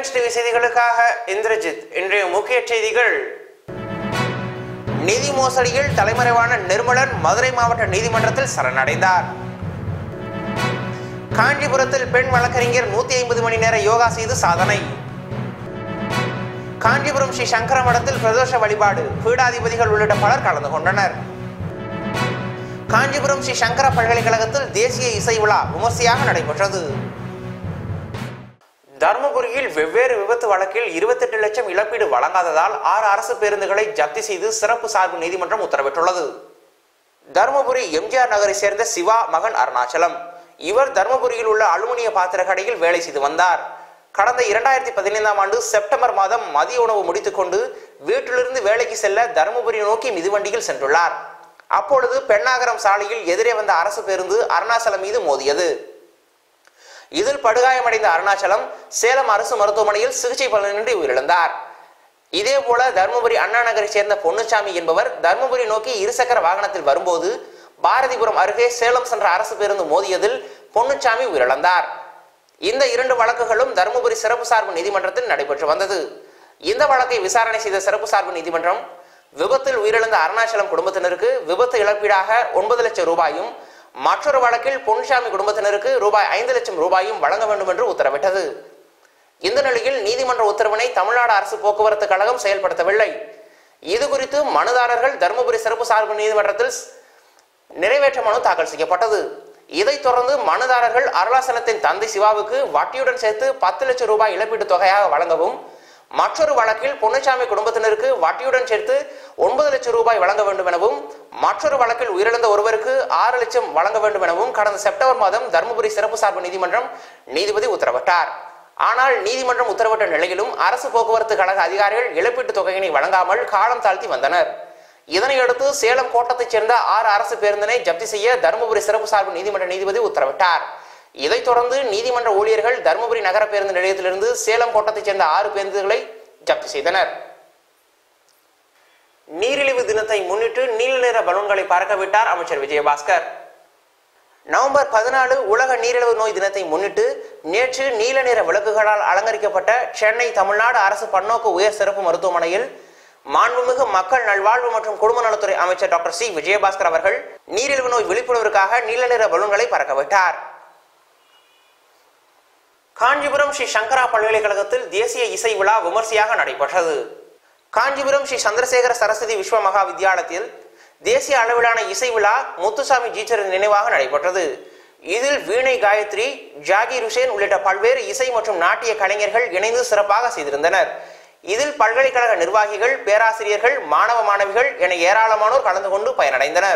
Reliance TV செய்திகளுக்காக இந்திரஜித் இன்றைய முக்கிய செய்திகள் நிதி மோசடியில் தலைமறைவான நிர்மலன் மதுரை மாவட்ட நீதிமன்றத்தில் சரணடைந்தார் காஞ்சிபுரத்தில் பெண் வழக்கறிஞர் நூத்தி ஐம்பது மணி நேர யோகா செய்து சாதனை காஞ்சிபுரம் ஸ்ரீ சங்கர மடத்தில் பிரதோஷ வழிபாடு பீடாதிபதிகள் உள்ளிட்ட பலர் கலந்து கொண்டனர் காஞ்சிபுரம் ஸ்ரீ சங்கர பல்கலைக்கழகத்தில் தேசிய இசை விழா விமர்சையாக நடைபெற்றது தருமபுரியில் வெவ்வேறு விபத்து வழக்கில் இருபத்தெட்டு லட்சம் இழப்பீடு வழங்காததால் ஆறு அரசு பேருந்துகளை ஜப்தி செய்து சிறப்பு சார்பு நீதிமன்றம் உத்தரவிட்டுள்ளது தருமபுரி எம்ஜிஆர் நகரை சேர்ந்த சிவா மகன் அருணாச்சலம் இவர் தருமபுரியில் உள்ள அலுமினிய பாத்திர கடையில் வேலை செய்து வந்தார் கடந்த இரண்டாயிரத்தி பதினைந்தாம் ஆண்டு செப்டம்பர் மாதம் மதிய உணவு முடித்துக்கொண்டு வீட்டிலிருந்து வேலைக்கு செல்ல தருமபுரி நோக்கி மிதிவண்டியில் சென்றுள்ளார் அப்பொழுது பெண்ணாகரம் சாலையில் எதிரே வந்த அரசு பேருந்து அருணாச்சலம் மீது மோதியது இதில் படுகாயமடைந்த அருணாச்சலம் சேலம் அரசு மருத்துவமனையில் சிகிச்சை பலனின்றி உயிரிழந்தார் இதே போல தருமபுரி அண்ணா நகரை சேர்ந்த பொன்னுச்சாமி என்பவர் தருமபுரி நோக்கி இருசக்கர வாகனத்தில் வரும்போது பாரதிபுரம் அருகே சேலம் சென்ற அரசு பேருந்து மோதியதில் பொன்னுச்சாமி உயிரிழந்தார் இந்த இரண்டு வழக்குகளும் தருமபுரி சிறப்பு சார்பு நீதிமன்றத்தில் நடைபெற்று வந்தது இந்த வழக்கை விசாரணை செய்த சிறப்பு சார்பு நீதிமன்றம் விபத்தில் உயிரிழந்த அருணாச்சலம் குடும்பத்தினருக்கு விபத்து இழப்பீடாக ஒன்பது லட்சம் ரூபாயும் மற்றொரு வழக்கில் பொன்சாமி குடும்பத்தினருக்கு ரூபாய் ஐந்து லட்சம் ரூபாயும் வழங்க வேண்டும் என்று உத்தரவிட்டது இந்த நிலையில் நீதிமன்ற உத்தரவினை தமிழ்நாடு அரசு போக்குவரத்து கழகம் செயல்படுத்தவில்லை இது குறித்து மனுதாரர்கள் தருமபுரி சிறப்பு சார்பு நீதிமன்றத்தில் நிறைவேற்ற மனு தாக்கல் செய்யப்பட்டது இதைத் தொடர்ந்து மனுதாரர்கள் அருளாசனத்தின் தந்தை சிவாவுக்கு வட்டியுடன் சேர்த்து பத்து லட்சம் ரூபாய் இழப்பீட்டுத் தொகையாக வழங்கவும் மற்றொரு வழக்கில் பொன்னுச்சாமி குடும்பத்தினருக்கு வட்டியுடன் சேர்த்து ஒன்பது லட்சம் ரூபாய் வழங்க வேண்டும் எனவும் மற்றொரு வழக்கில் உயிரிழந்த ஒருவருக்கு ஆறு லட்சம் வழங்க வேண்டும் எனவும் கடந்த செப்டம்பர் மாதம் தருமபுரி சிறப்பு சார்பு நீதிமன்றம் நீதிபதி உத்தரவிட்டார் ஆனால் நீதிமன்றம் உத்தரவிட்ட நிலையிலும் அரசு போக்குவரத்து கழக அதிகாரிகள் இழப்பீட்டுத் தொகையினை வழங்காமல் காலம் தாழ்த்தி வந்தனர் இதனையடுத்து சேலம் கோட்டத்தைச் சேர்ந்த ஆறு அரசு பேருந்தினை ஜப்தி செய்ய தருமபுரி சிறப்பு சார்பு நீதிமன்ற நீதிபதி உத்தரவிட்டார் இதைத் தொடர்ந்து நீதிமன்ற ஊழியர்கள் தருமபுரி நகர பேருந்து நிலையத்திலிருந்து சேலம் கோட்டத்தைச் சேர்ந்த ஆறு பேருந்துகளை ஜப்தி செய்தனர் நீரிழிவு தினத்தை முன்னிட்டு நீல நிற பலூன்களை பறக்க விட்டார் அமைச்சர் விஜயபாஸ்கர் நவம்பர் பதினாலு உலக நீரிழிவு நோய் தினத்தை முன்னிட்டு நேற்று நீல நிற விளக்குகளால் அலங்கரிக்கப்பட்ட சென்னை தமிழ்நாடு அரசு பன்னோக்கு உயர் சிறப்பு மருத்துவமனையில் மாண்புமிகு மக்கள் நல்வாழ்வு மற்றும் குடும்ப நலத்துறை அமைச்சர் டாக்டர் சி விஜயபாஸ்கர் அவர்கள் நீரிழிவு நோய் விழிப்புணர்வுக்காக நீல நிற பலூன்களை பறக்க விட்டார் காஞ்சிபுரம் ஸ்ரீ சங்கரா பல்கலைக்கழகத்தில் தேசிய இசை விழா விமர்சையாக நடைபெற்றது காஞ்சிபுரம் ஸ்ரீ சந்திரசேகர சரஸ்வதி விஸ்வ மகா வித்யாலயத்தில் தேசிய அளவிலான இசை விழா முத்துசாமி ஜீச்சரின் நினைவாக நடைபெற்றது இதில் வீணை காயத்ரி ஜாகிர் ஹுசேன் உள்ளிட்ட பல்வேறு இசை மற்றும் நாட்டிய கலைஞர்கள் இணைந்து சிறப்பாக செய்திருந்தனர் இதில் பல்கலைக்கழக நிர்வாகிகள் பேராசிரியர்கள் மாணவ மாணவிகள் என ஏராளமானோர் கலந்து கொண்டு பயனடைந்தனர்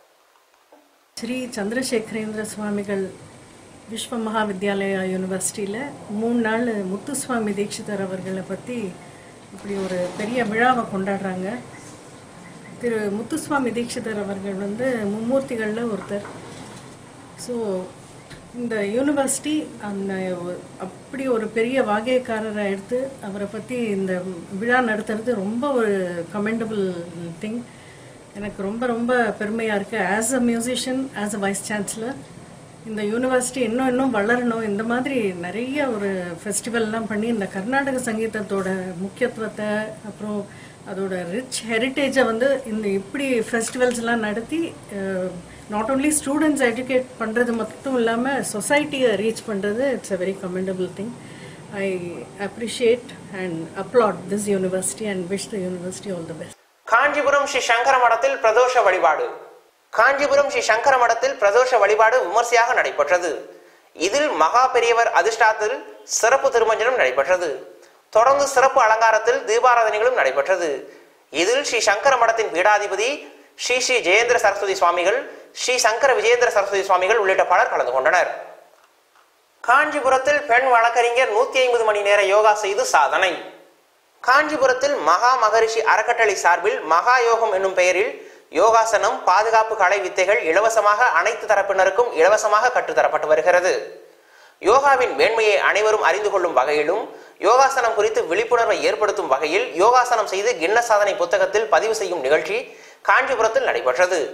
ஸ்ரீ சந்திரசேகரேந்திர சுவாமிகள் விஸ்வ மகாவித்யாலயா யூனிவர்சிட்டியில் மூணு நாள் முத்துசுவாமி தீட்சிதர் அவர்களை பற்றி இப்படி ஒரு பெரிய விழாவை கொண்டாடுறாங்க திரு முத்துசுவாமி தீட்சிதர் அவர்கள் வந்து மும்மூர்த்திகளில் ஒருத்தர் ஸோ இந்த யூனிவர்சிட்டி அந்த ஒ- அப்படி ஒரு பெரிய வாகியக்காரரை எடுத்து அவரை பற்றி இந்த விழா நடத்துறது ரொம்ப ஒரு கமெண்டபிள் திங் எனக்கு ரொம்ப ரொம்ப பெருமையாக இருக்குது as a musician as a vice chancellor இந்த யூனிவர்சிட்டி இன்னும் இன்னும் வளரணும் இந்த மாதிரி நிறைய ஒரு ஃபெஸ்டிவல்லாம் பண்ணி இந்த கர்நாடக சங்கீதத்தோட முக்கியத்துவத்தை அப்புறம் அதோட ரிச் ஹெரிட்டேஜை வந்து இந்த இப்படி ஃபெஸ்டிவல்ஸ்லாம் நடத்தி நாட் ஓன்லி ஸ்டூடெண்ட்ஸ் எஜுகேட் பண்ணுறது மட்டும் இல்லாமல் சொசைட்டியை ரீச் பண்ணுறது it's a very commendable thing I appreciate and applaud this university and wish the university all the best Kanchipuram Sri Sankara மடத்தில் பிரதோஷ வழிபாடு காஞ்சிபுரம் ஸ்ரீ சங்கர மடத்தில் பிரதோஷ வழிபாடு விமர்சையாக நடைபெற்றது இதில் மகா பெரியவர் அதிர்ஷ்டாத்தில் சிறப்பு திருமஞ்சனம் நடைபெற்றது தொடர்ந்து சிறப்பு அலங்காரத்தில் தீபாராதனைகளும் நடைபெற்றது இதில் ஸ்ரீ சங்கர மடத்தின் பீடாதிபதி ஸ்ரீ ஸ்ரீ ஜெயேந்திர சரஸ்வதி சுவாமிகள் ஸ்ரீ சங்கர விஜயேந்திர சரஸ்வதி சுவாமிகள் உள்ளிட்ட பலர் கலந்து கொண்டனர் காஞ்சிபுரத்தில் பெண் வழக்கறிஞர் நூத்தி ஐம்பது மணி நேர யோகா செய்து சாதனை காஞ்சிபுரத்தில் மகா மகரிஷி அறக்கட்டளை சார்பில் மகா யோகம் என்னும் பெயரில் யோகாசனம் பாதுகாப்பு கலை வித்தைகள் இலவசமாக அனைத்து தரப்பினருக்கும் இலவசமாக கற்றுத்தரப்பட்டு வருகிறது யோகாவின் மேன்மையை அனைவரும் அறிந்து கொள்ளும் வகையிலும் யோகாசனம் குறித்து விழிப்புணர்வை ஏற்படுத்தும் வகையில் யோகாசனம் செய்து கின்னஸ் சாதனை புத்தகத்தில் பதிவு செய்யும் நிகழ்ச்சி காஞ்சிபுரத்தில் நடைபெற்றது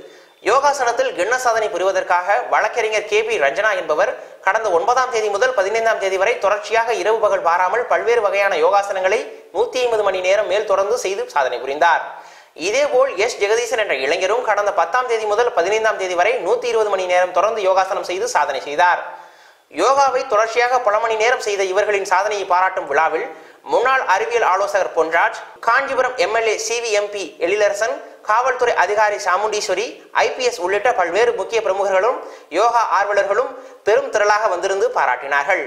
யோகாசனத்தில் கிண்ண சாதனை புரிவதற்காக வழக்கறிஞர் கே பி ரஞ்சனா என்பவர் கடந்த ஒன்பதாம் தேதி முதல் பதினைந்தாம் தேதி வரை தொடர்ச்சியாக இரவு பகல் பாராமல் பல்வேறு வகையான யோகாசனங்களை நூத்தி ஐம்பது மணி நேரம் மேல் தொடர்ந்து செய்து சாதனை புரிந்தார் இதேபோல் எஸ் ஜெகதீசன் என்ற இளைஞரும் கடந்த பத்தாம் தேதி முதல் பதினைந்தாம் தேதி வரை நூத்தி இருபது மணி நேரம் தொடர்ந்து யோகாசனம் செய்து சாதனை செய்தார் யோகாவை தொடர்ச்சியாக பல மணி நேரம் செய்த இவர்களின் சாதனையை பாராட்டும் விழாவில் முன்னாள் அறிவியல் ஆலோசகர் பொன்ராஜ் காஞ்சிபுரம் எம்எல்ஏ சிவிஎம்பி எழிலரசன் காவல்துறை அதிகாரி சாமுண்டீஸ்வரி ஐபிஎஸ் உள்ளிட்ட பல்வேறு முக்கிய பிரமுகர்களும் யோகா ஆர்வலர்களும் பெரும் திரளாக வந்திருந்து பாராட்டினார்கள்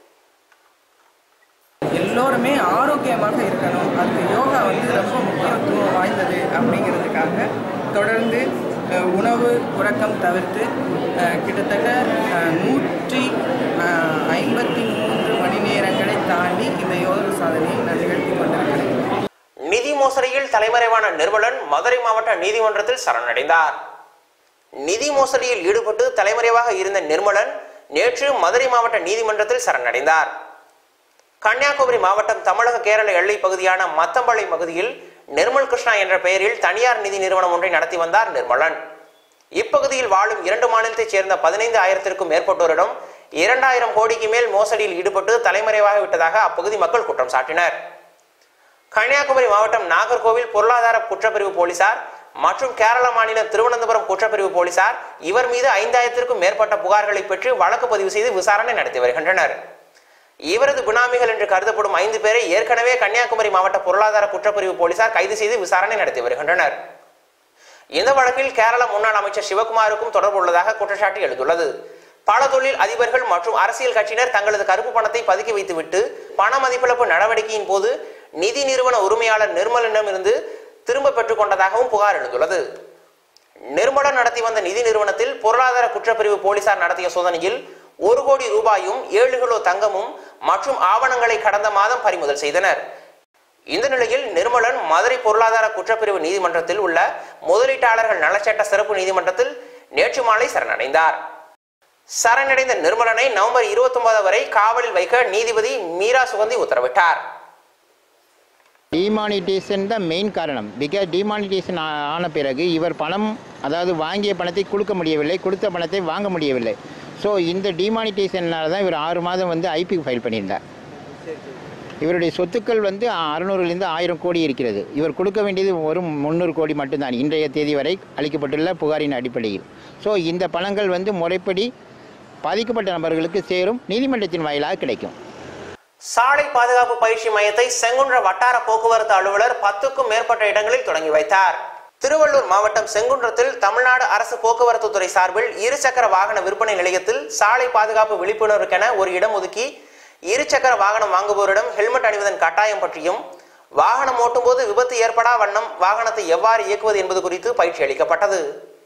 எல்லோருமே ஆரோக்கியமாக இருக்கணும் அதுக்கு யோகா வந்து ரொம்ப முக்கியத்துவம் வாய்ந்தது அப்படிங்கிறதுக்காக தொடர்ந்து அஹ், உணவு உறக்கம் தவிர்த்து அஹ், கிட்டத்தட்ட அஹ், நூற்றி அஹ், ஐம்பத்தி மூன்று மணி நேரங்களை தாண்டி இந்த யோக சாதனையை நான் நிகழ்த்தி கொண்டிருக்கிறேன் நிதி மோசடியில் தலைமறைவான நிர்மலன் மதுரை மாவட்ட நீதிமன்றத்தில் சரணடைந்தார் நிதி மோசடியில் ஈடுபட்டு தலைமறைவாக இருந்த நிர்மலன் நேற்று மதுரை மாவட்ட நீதிமன்றத்தில் சரணடைந்தார் கன்னியாகுமரி மாவட்டம் தமிழக கேரள எல்லை பகுதியான மத்தம்பளை பகுதியில் நிர்மல் கிருஷ்ணா என்ற பெயரில் தனியார் நிதி நிறுவனம் ஒன்றை நடத்தி வந்தார் நிர்மலன் இப்பகுதியில் வாழும் இரண்டு மாநிலத்தைச் சேர்ந்த பதினைந்து ஆயிரத்திற்கும் மேற்பட்டோரிடம் இரண்டாயிரம் கோடிக்கு மேல் மோசடியில் ஈடுபட்டு தலைமறைவாக விட்டதாக அப்பகுதி மக்கள் குற்றம் சாட்டினர் கன்னியாகுமரி மாவட்டம் நாகர்கோவில் பொருளாதார குற்றப்பிரிவு போலீசார் மற்றும் கேரள மாநிலம் திருவனந்தபுரம் குற்றப்பிரிவு போலீசார் இவர் மீது ஐந்தாயிரத்திற்கும் மேற்பட்ட புகார்களை பெற்று வழக்கு பதிவு செய்து விசாரணை நடத்தி வருகின்றனர் இவரது பினாமிகள் என்று கருதப்படும் ஐந்து பேரை ஏற்கனவே கன்னியாகுமரி மாவட்ட பொருளாதார குற்றப்பிரிவு போலீசார் கைது செய்து விசாரணை நடத்தி வருகின்றனர் இந்த வழக்கில் கேரள முன்னாள் அமைச்சர் சிவகுமாருக்கும் தொடர்பு உள்ளதாக குற்றச்சாட்டு எழுந்துள்ளது பல தொழில் அதிபர்கள் மற்றும் அரசியல் கட்சியினர் தங்களது கருப்பு பணத்தை பதுக்கி வைத்துவிட்டு பண மதிப்பிழப்பு நடவடிக்கையின் போது நிதி நிறுவன உரிமையாளர் நிர்மலிடமிருந்து திரும்ப பெற்றுக் கொண்டதாகவும் புகார் எழுந்துள்ளது நிர்மலன் நடத்தி வந்த நிதி நிறுவனத்தில் பொருளாதார குற்றப்பிரிவு போலீசார் நடத்திய சோதனையில் ஒரு கோடி ரூபாயும் ஏழு கிலோ தங்கமும் மற்றும் ஆவணங்களை கடந்த மாதம் பறிமுதல் செய்தனர் இந்த நிலையில் நிர்மலன் மதுரை பொருளாதார குற்றப்பிரிவு நீதிமன்றத்தில் உள்ள முதலீட்டாளர்கள் நலச்சட்ட சிறப்பு நீதிமன்றத்தில் நேற்று மாலை சரணடைந்தார் சரணடைந்த நிர்மலனை நவம்பர் இருபத்தி ஒன்பது வரை காவலில் வைக்க நீதிபதி மீரா சுகந்தி உத்தரவிட்டார் டிமானிட்டேஷன் தான் மெயின் காரணம் பிகாஸ் டிமானிட்டேஷன் ஆன பிறகு இவர் பணம் அதாவது வாங்கிய பணத்தை கொடுக்க முடியவில்லை கொடுத்த பணத்தை வாங்க முடியவில்லை ஸோ இந்த டிமானிட்டேஷனால் தான் இவர் ஆறு மாதம் வந்து ஐபி ஃபைல் பண்ணியிருந்தார் இவருடைய சொத்துக்கள் வந்து அறுநூறுலேருந்து ஆயிரம் கோடி இருக்கிறது இவர் கொடுக்க வேண்டியது ஒரு முந்நூறு கோடி மட்டும்தான் இன்றைய தேதி வரை அளிக்கப்பட்டுள்ள புகாரின் அடிப்படையில் ஸோ இந்த பணங்கள் வந்து முறைப்படி பாதிக்கப்பட்ட நபர்களுக்கு சேரும் நீதிமன்றத்தின் வாயிலாக கிடைக்கும் சாலை பாதுகாப்பு பயிற்சி மையத்தை செங்குன்ற வட்டார போக்குவரத்து அலுவலர் பத்துக்கும் மேற்பட்ட இடங்களில் தொடங்கி வைத்தார் திருவள்ளூர் மாவட்டம் செங்குன்றத்தில் தமிழ்நாடு அரசு போக்குவரத்து துறை சார்பில் இருசக்கர வாகன விற்பனை நிலையத்தில் சாலை பாதுகாப்பு விழிப்புணர்வுக்கென ஒரு இடம் ஒதுக்கி இருசக்கர வாகனம் வாங்குவோரிடம் ஹெல்மெட் அணிவதன் கட்டாயம் பற்றியும் வாகனம் ஓட்டும்போது விபத்து ஏற்படா வண்ணம் வாகனத்தை எவ்வாறு இயக்குவது என்பது குறித்து பயிற்சி அளிக்கப்பட்டது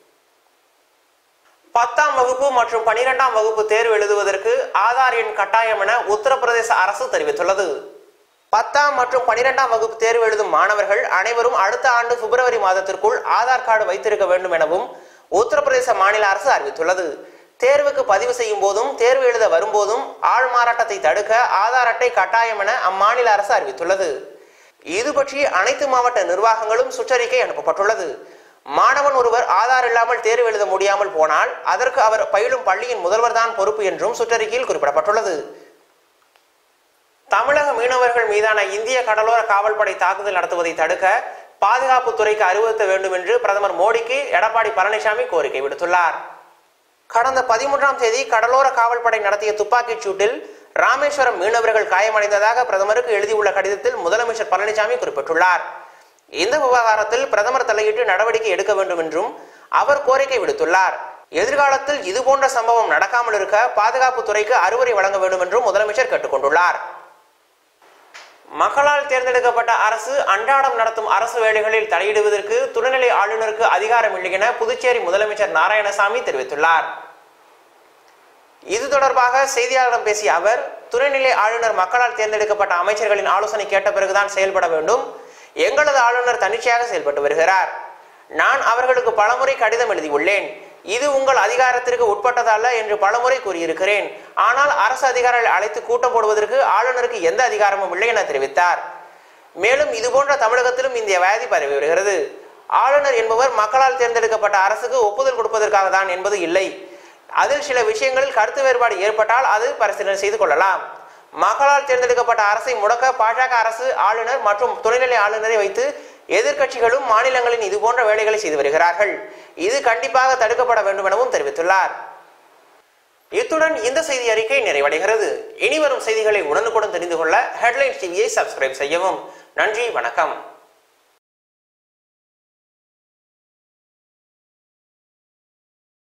பத்தாம் வகுப்பு மற்றும் பனிரெண்டாம் வகுப்பு தேர்வு எழுதுவதற்கு ஆதார் எண் கட்டாயம் என உத்தரப்பிரதேச அரசு தெரிவித்துள்ளது பத்தாம் மற்றும் பனிரெண்டாம் வகுப்பு தேர்வு எழுதும் மாணவர்கள் அனைவரும் அடுத்த ஆண்டு பிப்ரவரி மாதத்திற்குள் ஆதார் கார்டு வைத்திருக்க வேண்டும் எனவும் உத்தரப்பிரதேச மாநில அரசு அறிவித்துள்ளது தேர்வுக்கு பதிவு செய்யும் போதும் தேர்வு எழுத வரும்போதும் ஆள் மாறாட்டத்தை தடுக்க ஆதார் அட்டை கட்டாயம் என அம்மாநில அரசு அறிவித்துள்ளது இது பற்றி அனைத்து மாவட்ட நிர்வாகங்களும் சுற்றறிக்கை அனுப்பப்பட்டுள்ளது மாணவன் ஒருவர் ஆதார் இல்லாமல் தேர்வு எழுத முடியாமல் போனால் அதற்கு அவர் பயிலும் பள்ளியின் முதல்வர் தான் பொறுப்பு என்றும் சுற்றறிக்கையில் குறிப்பிடப்பட்டுள்ளது தமிழக மீனவர்கள் மீதான இந்திய கடலோர காவல்படை தாக்குதல் நடத்துவதை தடுக்க பாதுகாப்பு துறைக்கு அறிவுறுத்த வேண்டும் என்று பிரதமர் மோடிக்கு எடப்பாடி பழனிசாமி கோரிக்கை விடுத்துள்ளார் கடந்த பதிமூன்றாம் தேதி கடலோர காவல்படை நடத்திய துப்பாக்கிச் சூட்டில் ராமேஸ்வரம் மீனவர்கள் காயமடைந்ததாக பிரதமருக்கு எழுதியுள்ள கடிதத்தில் முதலமைச்சர் பழனிசாமி குறிப்பிட்டுள்ளார் இந்த விவகாரத்தில் பிரதமர் தலையிட்டு நடவடிக்கை எடுக்க வேண்டும் என்றும் அவர் கோரிக்கை விடுத்துள்ளார் எதிர்காலத்தில் இதுபோன்ற சம்பவம் நடக்காமல் இருக்க பாதுகாப்பு துறைக்கு அறிவுரை வழங்க வேண்டும் என்றும் முதலமைச்சர் கேட்டுக்கொண்டுள்ளார் மக்களால் தேர்ந்தெடுக்கப்பட்ட அரசு அன்றாடம் நடத்தும் அரசு வேலைகளில் தலையிடுவதற்கு துணைநிலை ஆளுநருக்கு அதிகாரம் இல்லை என புதுச்சேரி முதலமைச்சர் நாராயணசாமி தெரிவித்துள்ளார் இது தொடர்பாக செய்தியாளரிடம் பேசிய அவர் துணைநிலை ஆளுநர் மக்களால் தேர்ந்தெடுக்கப்பட்ட அமைச்சர்களின் ஆலோசனை கேட்ட பிறகுதான் செயல்பட வேண்டும் எங்களது ஆளுநர் தன்னிச்சையாக செயல்பட்டு வருகிறார் நான் அவர்களுக்கு பலமுறை கடிதம் எழுதியுள்ளேன் இது உங்கள் அதிகாரத்திற்கு உட்பட்டதல்ல என்று பலமுறை கூறியிருக்கிறேன் ஆனால் அரசு அதிகாரிகளை அழைத்து கூட்டம் போடுவதற்கு ஆளுநருக்கு எந்த அதிகாரமும் இல்லை என தெரிவித்தார் மேலும் இதுபோன்ற தமிழகத்திலும் இந்த வியாதி பரவி வருகிறது ஆளுநர் என்பவர் மக்களால் தேர்ந்தெடுக்கப்பட்ட அரசுக்கு ஒப்புதல் கொடுப்பதற்காக தான் என்பது இல்லை அதில் சில விஷயங்களில் கருத்து வேறுபாடு ஏற்பட்டால் அது பரிசீலனை செய்து கொள்ளலாம் மக்களால் தேர்ந்தெடுக்கப்பட்ட அரசை முடக்க பாஜக அரசு ஆளுநர் மற்றும் துணைநிலை ஆளுநரை வைத்து எதிர்க்கட்சிகளும் மாநிலங்களின் இதுபோன்ற வேலைகளை செய்து வருகிறார்கள் இது கண்டிப்பாக தடுக்கப்பட வேண்டும் எனவும் தெரிவித்துள்ளார் இத்துடன் இந்த செய்தி அறிக்கை நிறைவடைகிறது இனி வரும் செய்திகளை உடனுக்குடன் தெரிந்து கொள்ள ஹெட்லைன்ஸ் டிவியை சப்ஸ்கிரைப் செய்யவும் நன்றி வணக்கம்